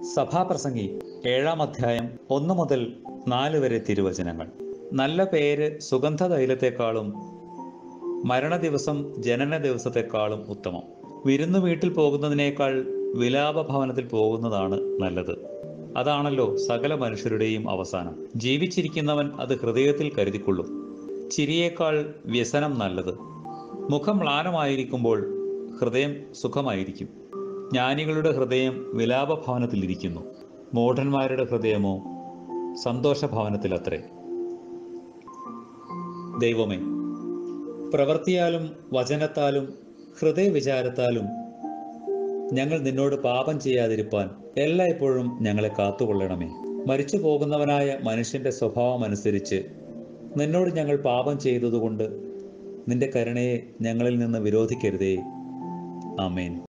സഭാപ്രസംഗി ഏഴാം അധ്യായം ഒന്ന് മുതൽ നാല് വരെ തിരുവചനങ്ങൾ നല്ല പേര് സുഗന്ധ തൈലത്തെക്കാളും മരണ ദിവസം ജനന ദിവസത്തെക്കാളും ഉത്തമം വിരുന്നു വീട്ടിൽ പോകുന്നതിനേക്കാൾ വിലാപ ഭവനത്തിൽ പോകുന്നതാണ് നല്ലത് അതാണല്ലോ സകല മനുഷ്യരുടെയും അവസാനം ജീവിച്ചിരിക്കുന്നവൻ അത് ഹൃദയത്തിൽ കരുതിക്കൊള്ളും ചിരിയേക്കാൾ വ്യസനം നല്ലത് മുഖം മ്ലാനമായിരിക്കുമ്പോൾ ഹൃദയം സുഖമായിരിക്കും ജ്ഞാനികളുടെ ഹൃദയം വിലാപഭവനത്തിലിരിക്കുന്നു മൂഢന്മാരുടെ ഹൃദയമോ സന്തോഷഭവനത്തിലത്രേ ദൈവമേ പ്രവൃത്തിയാലും വചനത്താലും ഹൃദയവിചാരത്താലും ഞങ്ങൾ നിന്നോട് പാപം ചെയ്യാതിരിപ്പാൻ എല്ലായ്പ്പോഴും ഞങ്ങളെ കാത്തുകൊള്ളണമേ മരിച്ചു പോകുന്നവനായ മനുഷ്യന്റെ സ്വഭാവം അനുസരിച്ച് നിന്നോട് ഞങ്ങൾ പാപം ചെയ്തതുകൊണ്ട് നിന്റെ കരുണയെ ഞങ്ങളിൽ നിന്ന് വിരോധിക്കരുതേ ആമേൻ